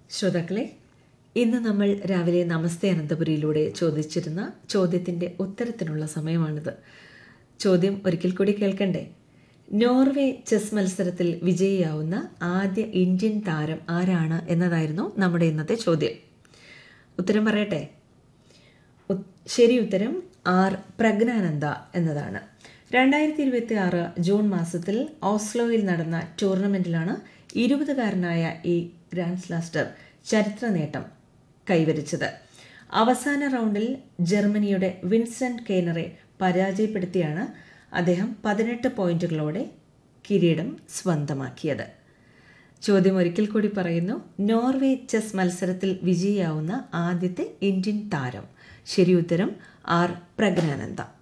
ശ്രോതാക്കളെ ഇന്ന് നമ്മൾ രാവിലെ നമസ്തേ അനന്തപുരിയിലൂടെ ചോദിച്ചിരുന്ന ചോദ്യത്തിൻ്റെ ഉത്തരത്തിനുള്ള സമയമാണിത് ചോദ്യം ഒരിക്കൽ കൂടി കേൾക്കണ്ടേ നോർവേ ചെസ് മത്സരത്തിൽ വിജയിയാവുന്ന ആദ്യ ഇന്ത്യൻ താരം ആരാണ് എന്നതായിരുന്നു നമ്മുടെ ഇന്നത്തെ ചോദ്യം ഉത്തരം പറയട്ടെ ഉത്- ശരി ഉത്തരം ആർ പ്രജ്ഞാനന്ദ എന്നതാണ് രണ്ടായിരത്തി ഇരുപത്തി ആറ് ജൂൺ മാസത്തിൽ ഓസ്ലോയിൽ നടന്ന ടൂർണമെന്റിലാണ് ഇരുപതുകാരനായ ഈ ഗ്രാൻഡ് സ്ലാസ്റ്റർ ചരിത്ര നേട്ടം കൈവരിച്ചത് അവസാന റൗണ്ടിൽ ജർമ്മനിയുടെ വിൻസെന്റ് കെയ്നറെ പരാജയപ്പെടുത്തിയാണ് അദ്ദേഹം പതിനെട്ട് പോയിന്റുകളോടെ കിരീടം സ്വന്തമാക്കിയത് ചോദ്യം ഒരിക്കൽ കൂടി പറയുന്നു നോർവേ ചെസ് മത്സരത്തിൽ വിജയിയാവുന്ന ആദ്യത്തെ ഇന്ത്യൻ താരം ശരി ഉത്തരം ആർ പ്രജ്ഞാനന്ദ